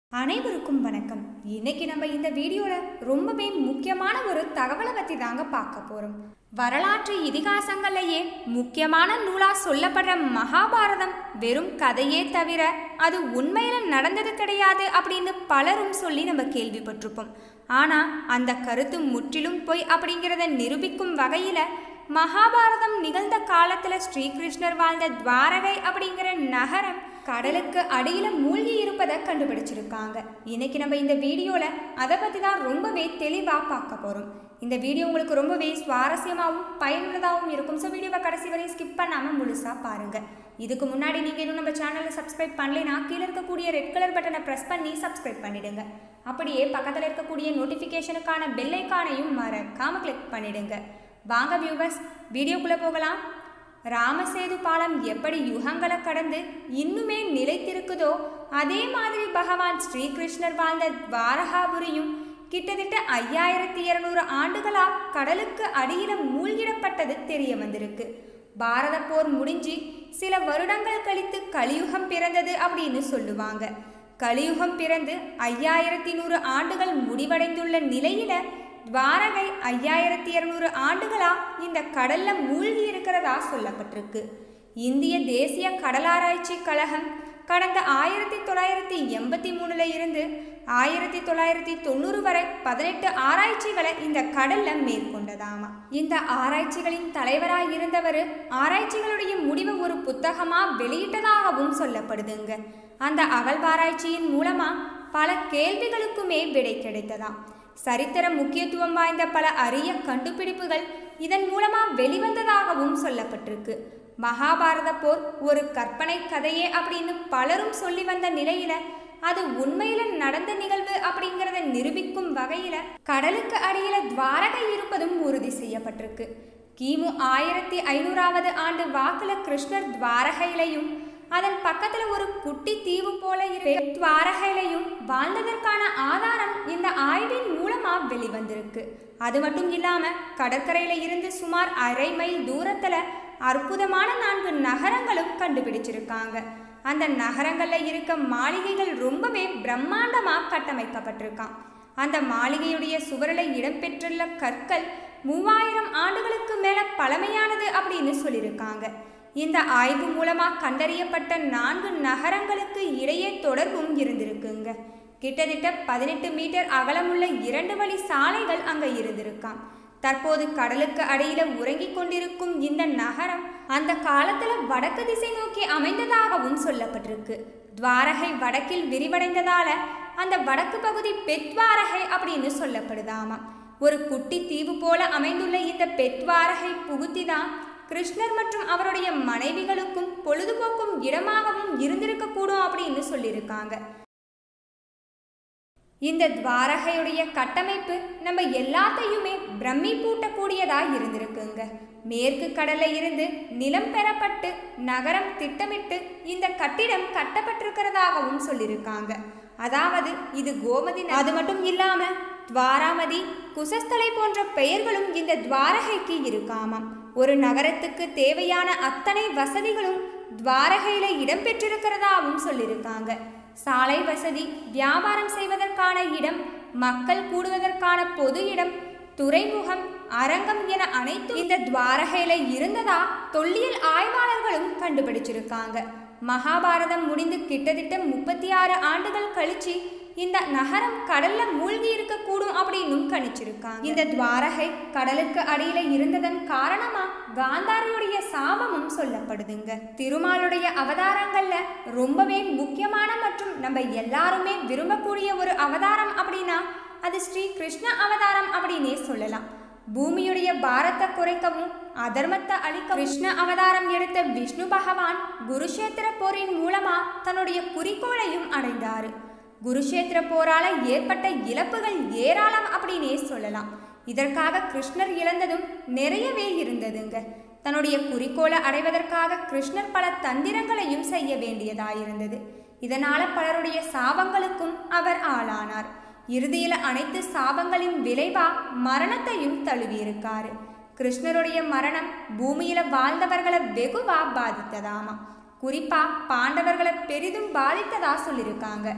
அனைவருக்கும் வணக்கம் இன்னைக்கு நம்ம இந்த வீடியோல ரொம்பவே முக்கியமான ஒரு தகவலை பத்தி தாங்க பார்க்க போறோம் வரலாற்று இதிகாசங்கள்லயே முக்கியமான நூலா சொல்லப்படுற மகாபாரதம் வெறும் கதையே தவிர அது உண்மையில நடந்தது கிடையாது அப்படின்னு பலரும் சொல்லி நம்ம கேள்விப்பட்டிருப்போம் ஆனா அந்த கருத்து முற்றிலும் பொய் அப்படிங்கிறத நிரூபிக்கும் வகையில மகாபாரதம் நிகழ்ந்த காலத்துல ஸ்ரீகிருஷ்ணர் வாழ்ந்த துவாரகை அப்படிங்கிற நகரம் கடலுக்கு அடியில மூழ்கி இருப்பதை கண்டுபிடிச்சிருக்காங்க இன்னைக்கு நம்ம இந்த வீடியோல அதை பத்தி தான் ரொம்பவே தெளிவா பார்க்க போறோம் இந்த வீடியோ உங்களுக்கு ரொம்பவே சுவாரஸ்யமாகவும் பயனுள்ளதாகவும் இருக்கும் ஸோ வீடியோவை கடைசி வரையும் ஸ்கிப் பண்ணாம முழுசா பாருங்க இதுக்கு முன்னாடி நீங்க இன்னும் நம்ம சேனலை சப்ஸ்கிரைப் பண்ணலைன்னா கீழே இருக்கக்கூடிய ரெட் கலர் பட்டனை பிரஸ் பண்ணி சப்ஸ்கிரைப் பண்ணிடுங்க அப்படியே பக்கத்தில் இருக்கக்கூடிய நோட்டிஃபிகேஷனுக்கான பெல் ஐக்கானையும் மறக்காம கிளிக் பண்ணிடுங்க வாங்க வியூவர்ஸ் வீடியோக்குள்ளே போகலாம் ராமசேது பாலம் எப்படி யுகங்களை கடந்து இன்னுமே நிலைத்திருக்குதோ அதே மாதிரி பகவான் ஸ்ரீகிருஷ்ணர் வாழ்ந்த துவாரகாபுரியும் கிட்டத்தட்ட ஐயாயிரத்தி இருநூறு ஆண்டுகளா கடலுக்கு அடியில மூழ்கிடப்பட்டது தெரிய வந்திருக்கு பாரத போர் முடிஞ்சு சில வருடங்கள் கழித்து கலியுகம் பிறந்தது அப்படின்னு சொல்லுவாங்க கலியுகம் பிறந்து ஐயாயிரத்தி நூறு ஆண்டுகள் முடிவடைந்துள்ள நிலையில துவாரகை ஐயாயிரத்தி இருநூறு ஆண்டுகளா இந்த கடல்ல மூழ்கி இருக்கிறதா சொல்லப்பட்டிருக்கு இந்திய தேசிய கடலாராய்ச்சி கழகம் கடந்த ஆயிரத்தி தொள்ளாயிரத்தி எண்பத்தி மூணுல இருந்து ஆயிரத்தி தொள்ளாயிரத்தி தொண்ணூறு வரை பதினெட்டு ஆராய்ச்சிகளை இந்த கடல்ல மேற்கொண்டதாமா இந்த ஆராய்ச்சிகளின் தலைவராய் இருந்தவர் ஆராய்ச்சிகளுடைய முடிவை ஒரு புத்தகமா வெளியிட்டதாகவும் சொல்லப்படுதுங்க அந்த அகழ்வாராய்ச்சியின் மூலமா பல கேள்விகளுக்குமே விடை கிடைத்ததாம் சரித்திர முக்கியத்துவம் வாய்ந்த பல அரிய கண்டுபிடிப்புகள் இதன் மூலமா வெளிவந்ததாகவும் சொல்லப்பட்டிருக்கு மகாபாரத போர் ஒரு கற்பனை கதையே அப்படின்னு பலரும் சொல்லி வந்த நிலையில அது உண்மையில நடந்த நிகழ்வு அப்படிங்கிறத நிரூபிக்கும் வகையில கடலுக்கு அடியில துவாரகை இருப்பதும் உறுதி செய்யப்பட்டிருக்கு கிமு ஆயிரத்தி ஐநூறாவது ஆண்டு வாக்குல கிருஷ்ணர் துவாரகையிலையும் அதன் பக்கத்துல ஒரு குட்டி தீவு போல இரு துவாரகையிலையும் வாழ்ந்ததற்கான ஆதாரம் இந்த ஆய்வின் மூலமா வெளிவந்திருக்கு அது மட்டும் இல்லாம கடற்கரையில இருந்து சுமார் அரை மைல் தூரத்துல அற்புதமான நான்கு நகரங்களும் கண்டுபிடிச்சிருக்காங்க அந்த நகரங்கள்ல இருக்க மாளிகைகள் ரொம்பவே பிரம்மாண்டமா கட்டமைக்கப்பட்டிருக்கான் அந்த மாளிகையுடைய சுவரில் இடம்பெற்றுள்ள கற்கள் மூவாயிரம் ஆண்டுகளுக்கு மேல பழமையானது அப்படின்னு சொல்லியிருக்காங்க இந்த ஆய்வு மூலமா கண்டறியப்பட்ட நான்கு நகரங்களுக்கு இடையே தொடர்பும் இருந்திருக்குங்க கிட்டத்தட்ட பதினெட்டு மீட்டர் அகலமுள்ள இரண்டு வழி சாலைகள் அங்க இருந்திருக்காம் தற்போது கடலுக்கு அடியில உறங்கிக் கொண்டிருக்கும் இந்த நகரம் அந்த காலத்துல வடக்கு திசை நோக்கி அமைந்ததாகவும் சொல்லப்பட்டிருக்கு துவாரகை வடக்கில் விரிவடைந்ததால அந்த வடக்கு பகுதி பெத்வாரகை அப்படின்னு சொல்லப்படுதாமா ஒரு குட்டி தீவு போல அமைந்துள்ள இந்த பெத்வாரகை புகுத்தி தான் கிருஷ்ணர் மற்றும் அவருடைய மனைவிகளுக்கும் பொழுதுபோக்கும் இடமாகவும் இருந்திருக்கக்கூடும் அப்படின்னு சொல்லியிருக்காங்க இந்த துவாரகையுடைய கட்டமைப்பு நம்ம எல்லாத்தையுமே பிரமிப்பூட்டக்கூடியதா இருந்திருக்குங்க மேற்கு கடல்ல இருந்து நிலம் பெறப்பட்டு நகரம் திட்டமிட்டு இந்த கட்டிடம் கட்டப்பட்டிருக்கிறதாகவும் சொல்லியிருக்காங்க அதாவது இது கோமதி அது மட்டும் இல்லாம துவாராமதி குசஸ்தலை போன்ற பெயர்களும் இந்த துவாரகைக்கு இருக்காமாம் ஒரு நகரத்துக்கு தேவையான அத்தனை வசதிகளும் துவாரகையில இடம்பெற்றிருக்கிறதாவும் சொல்லியிருக்காங்க சாலை வசதி வியாபாரம் செய்வதற்கான இடம் மக்கள் கூடுவதற்கான பொது இடம் துறைமுகம் அரங்கம் என அனைத்தும் இந்த துவாரகையில இருந்ததா தொல்லியல் ஆய்வாளர்களும் கண்டுபிடிச்சிருக்காங்க மகாபாரதம் முடிந்து கிட்டத்தட்ட முப்பத்தி ஆறு ஆண்டுகள் கழிச்சு இந்த நகரம் கடல்ல மூழ்கி இருக்கக்கூடும் அப்படின்னும் கணிச்சிருக்காங்க இந்த துவாரகை கடலுக்கு அடியில இருந்ததன் காரணமா காந்தாரியுடைய சாபமும் சொல்லப்படுதுங்க திருமாலுடைய அவதாரங்கள்ல ரொம்பவே முக்கியமான மற்றும் நம்ம எல்லாருமே விரும்பக்கூடிய ஒரு அவதாரம் அப்படின்னா அது ஸ்ரீ கிருஷ்ண அவதாரம் அப்படின்னே சொல்லலாம் பூமியுடைய பாரத்தை குறைக்கவும் அதர்மத்தை அழிக்க கிருஷ்ண அவதாரம் எடுத்த விஷ்ணு பகவான் குருஷேத்திர போரின் மூலமா தன்னுடைய குறிக்கோளையும் அடைந்தாரு குருஷேத்திர போரால ஏற்பட்ட இழப்புகள் ஏராளம் அப்படின்னே சொல்லலாம் இதற்காக கிருஷ்ணர் இழந்ததும் நிறையவே இருந்ததுங்க தன்னுடைய குறிக்கோளை அடைவதற்காக கிருஷ்ணர் பல தந்திரங்களையும் செய்ய வேண்டியதாயிருந்தது இதனால பலருடைய சாபங்களுக்கும் அவர் ஆளானார் இறுதியில அனைத்து சாபங்களின் விளைவா மரணத்தையும் தழுவியிருக்காரு கிருஷ்ணருடைய மரணம் பூமியில வாழ்ந்தவர்களை வெகுவா பாதித்ததாமா குறிப்பா பாண்டவர்களை பெரிதும் பாதித்ததா சொல்லியிருக்காங்க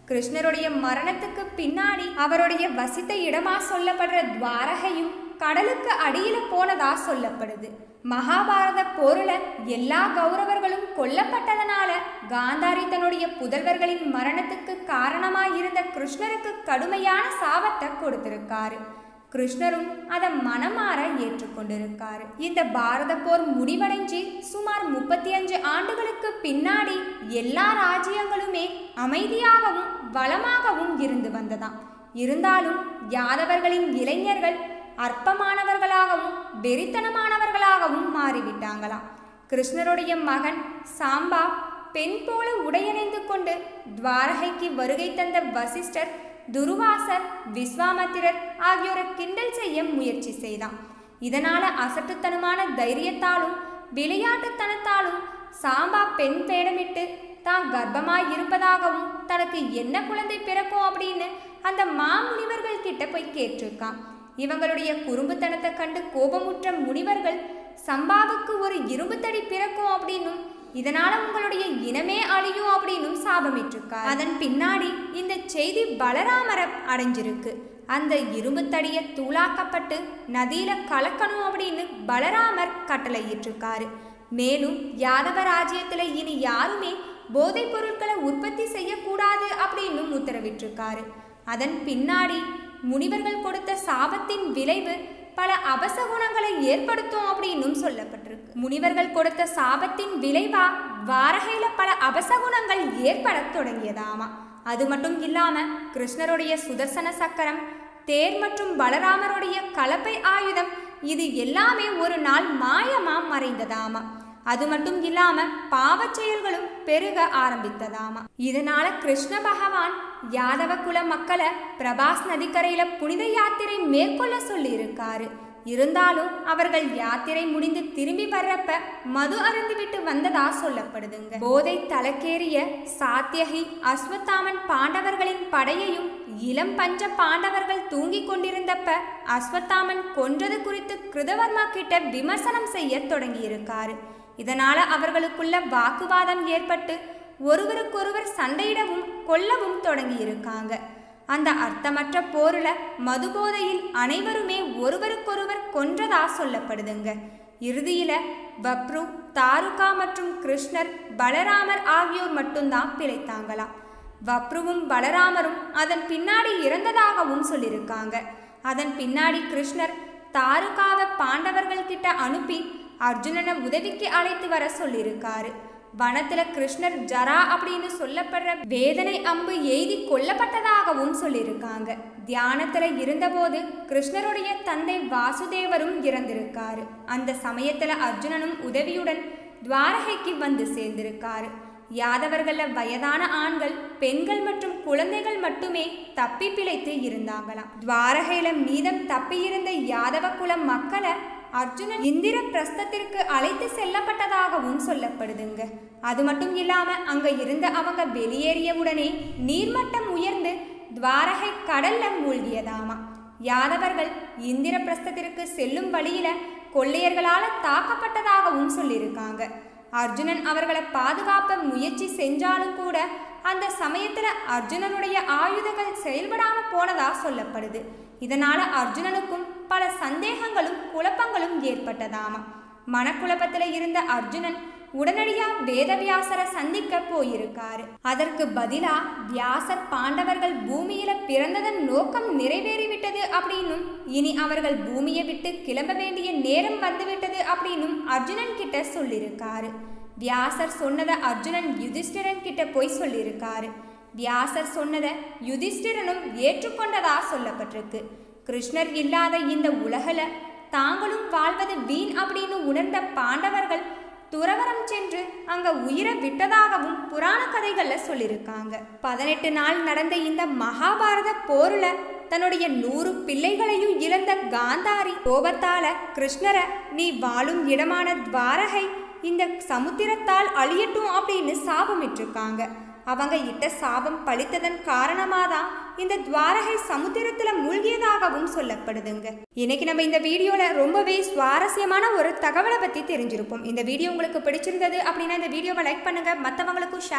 கிருஷ்ணருடைய மரணத்துக்கு பின்னாடி அவருடைய வசித்த இடமா சொல்லப்படுற துவாரகையும் கடலுக்கு அடியில போனதா சொல்லப்படுது மகாபாரத போர்ல எல்லா கௌரவர்களும் கொல்லப்பட்டதனால காந்தாரி தன்னுடைய புதல்வர்களின் மரணத்துக்கு காரணமாயிருந்த கிருஷ்ணருக்கு கடுமையான சாபத்தை கொடுத்திருக்காரு கிருஷ்ணரும் அதை மனமாற ஏற்றுக்கொண்டிருக்காரு இந்த பாரத போர் முடிவடைஞ்சு சுமார் முப்பத்தி அஞ்சு ஆண்டுகளுக்கு பின்னாடி எல்லா ராஜ்யங்களுமே அமைதியாகவும் வளமாகவும் இருந்து வந்ததாம் இருந்தாலும் யாதவர்களின் இளைஞர்கள் அற்பமானவர்களாகவும் வெறித்தனமானவர்களாகவும் மாறிவிட்டாங்களாம் கிருஷ்ணருடைய மகன் சாம்பா பெண் போல உடையணிந்து கொண்டு துவாரகைக்கு வருகை தந்த வசிஷ்டர் துருவாசர் விஸ்வாமித்திரர் ஆகியோரை கிண்டல் செய்ய முயற்சி செய்தான் இதனால அசட்டுத்தனமான தைரியத்தாலும் விளையாட்டுத்தனத்தாலும் சாம்பா பெண் வேடமிட்டு தான் கர்ப்பமாய் இருப்பதாகவும் தனக்கு என்ன குழந்தை பிறக்கும் அப்படின்னு அந்த மாமுனிவர்கள் கிட்ட போய் கேட்டிருக்கான் இவங்களுடைய குறும்புத்தனத்தை கண்டு கோபமுற்ற முனிவர்கள் சம்பாவுக்கு ஒரு இரும்புத்தடி பிறக்கும் அப்படின்னும் இதனால உங்களுடைய இனமே அழியும் அப்படின்னும் சாபமிட்டிருக்கார் அதன் பின்னாடி இந்த செய்தி பலராமரை அடைஞ்சிருக்கு அந்த இரும்பு தடிய தூளாக்கப்பட்டு நதியில கலக்கணும் அப்படின்னு பலராமர் கட்டளையிட்டிருக்காரு மேலும் யாதவ ராஜ்யத்துல இனி யாருமே போதைப் பொருட்களை உற்பத்தி செய்யக்கூடாது அப்படின்னும் உத்தரவிட்டிருக்காரு அதன் பின்னாடி முனிவர்கள் கொடுத்த சாபத்தின் விளைவு பல அபசகுணங்களை ஏற்படுத்தும் அப்படின்னும் சொல்லப்பட்டிருக்கு முனிவர்கள் கொடுத்த சாபத்தின் விளைவா வாரகையில பல அபசகுணங்கள் ஏற்படத் தொடங்கியதாமா அது மட்டும் இல்லாம கிருஷ்ணருடைய சுதர்சன சக்கரம் தேர் மற்றும் பலராமருடைய கலப்பை ஆயுதம் இது எல்லாமே ஒரு நாள் மாயமா மறைந்ததாமா அது மட்டும் இல்லாம பாவச் செயல்களும் பெருக ஆரம்பித்ததாமா இதனால கிருஷ்ண பகவான் யாதவ குல மக்களை பிரபாஸ் நதிக்கரையில புனித யாத்திரை மேற்கொள்ள சொல்லி இருக்காரு இருந்தாலும் அவர்கள் யாத்திரை முடிந்து திரும்பி வர்றப்ப மது அருந்துவிட்டு வந்ததா சொல்லப்படுதுங்க போதை தலைக்கேறிய சாத்தியகி அஸ்வத்தாமன் பாண்டவர்களின் படையையும் இளம் பஞ்ச பாண்டவர்கள் தூங்கிக் கொண்டிருந்தப்ப அஸ்வத்தாமன் கொன்றது குறித்து கிருதவர்மா கிட்ட விமர்சனம் செய்ய தொடங்கியிருக்காரு இதனால அவர்களுக்குள்ள வாக்குவாதம் ஏற்பட்டு ஒருவருக்கொருவர் சண்டையிடவும் கொல்லவும் தொடங்கியிருக்காங்க அந்த அர்த்தமற்ற போரில் மதுபோதையில் அனைவருமே ஒருவருக்கொருவர் கொன்றதா சொல்லப்படுதுங்க இறுதியில வப்ரு தாருகா மற்றும் கிருஷ்ணர் பலராமர் ஆகியோர் மட்டும்தான் பிழைத்தாங்களாம் வப்ருவும் பலராமரும் அதன் பின்னாடி இறந்ததாகவும் சொல்லியிருக்காங்க அதன் பின்னாடி கிருஷ்ணர் தாருகாவை பாண்டவர்கள் கிட்ட அனுப்பி அர்ஜுனனை உதவிக்கு அழைத்து வர சொல்லியிருக்காரு வனத்துல கிருஷ்ணர் ஜரா அப்படின்னு சொல்லப்படுற வேதனை அம்பு எய்தி கொல்லப்பட்டதாகவும் சொல்லியிருக்காங்க தியானத்துல இருந்தபோது கிருஷ்ணருடைய தந்தை வாசுதேவரும் இறந்திருக்காரு அந்த சமயத்துல அர்ஜுனனும் உதவியுடன் துவாரகைக்கு வந்து சேர்ந்திருக்காரு யாதவர்கள வயதான ஆண்கள் பெண்கள் மற்றும் குழந்தைகள் மட்டுமே தப்பி பிழைத்து இருந்தாங்களாம் துவாரகையில மீதம் தப்பியிருந்த யாதவ குல மக்களை அர்ஜுனன் இந்திர பிரஸ்தத்திற்கு அழைத்து செல்லப்பட்டதாகவும் சொல்லப்படுதுங்க அது மட்டும் இல்லாம அங்க இருந்த அவங்க வெளியேறியவுடனே நீர்மட்டம் உயர்ந்து துவாரகை கடல்ல மூழ்கியதாமா யாதவர்கள் இந்திர பிரஸ்தத்திற்கு செல்லும் வழியில கொள்ளையர்களால தாக்கப்பட்டதாகவும் சொல்லியிருக்காங்க அர்ஜுனன் அவர்களை பாதுகாப்ப முயற்சி செஞ்சாலும் கூட அந்த சமயத்துல அர்ஜுனனுடைய ஆயுதங்கள் செயல்படாம போனதா சொல்லப்படுது இதனால அர்ஜுனனுக்கும் பல சந்தேகங்களும் குழப்பங்களும் ஏற்பட்டதாமா மனக்குழப்பத்துல இருந்த அர்ஜுனன் உடனடியா வேதவியாசரை சந்திக்க போயிருக்காரு அதற்கு பதிலா வியாசர் பாண்டவர்கள் பூமியில பிறந்ததன் நோக்கம் நிறைவேறிவிட்டது அப்படின்னும் இனி அவர்கள் பூமியை விட்டு கிளம்ப வேண்டிய நேரம் வந்துவிட்டது அப்படின்னும் அர்ஜுனன் கிட்ட சொல்லியிருக்காரு வியாசர் சொன்னதை அர்ஜுனன் யுதிஷ்டிரன் கிட்ட போய் சொல்லியிருக்காரு வியாசர் சொன்னதை யுதிஷ்டிரனும் ஏற்றுக்கொண்டதா சொல்லப்பட்டிருக்கு கிருஷ்ணர் இல்லாத இந்த உலகில தாங்களும் வாழ்வது வீண் அப்படின்னு உணர்ந்த பாண்டவர்கள் துறவரம் சென்று அங்க உயிரை விட்டதாகவும் புராண கதைகள்ல சொல்லியிருக்காங்க பதினெட்டு நாள் நடந்த இந்த மகாபாரத போர்ல தன்னுடைய நூறு பிள்ளைகளையும் இழந்த காந்தாரி கோபத்தால கிருஷ்ணரை நீ வாழும் இடமான துவாரகை இந்த சமுத்திரத்தால் அழியட்டும் அப்படின்னு சாபமிட்டிருக்காங்க அவங்க இட்ட சாபம் பழித்ததன் காரணமாதான் இந்த துவாரகை சமுத்திரத்துல மூழ்கியதாகவும் சொல்லப்படுதுங்க இன்னைக்கு நம்ம இந்த வீடியோல ரொம்பவே சுவாரஸ்யமான ஒரு தகவலை பத்தி தெரிஞ்சிருப்போம் இந்த வீடியோ உங்களுக்கு பிடிச்சிருந்தது அப்படின்னா இந்த வீடியோவை லைக் பண்ணுங்க மற்றவங்களுக்கும் ஷேர் பண்ணுங்க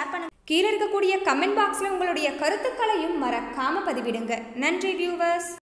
கீழே இருக்கக்கூடிய கமெண்ட் பாக்ஸில் உங்களுடைய கருத்துக்களையும் மறக்காம பதிவிடுங்க நன்றி வியூவர்ஸ்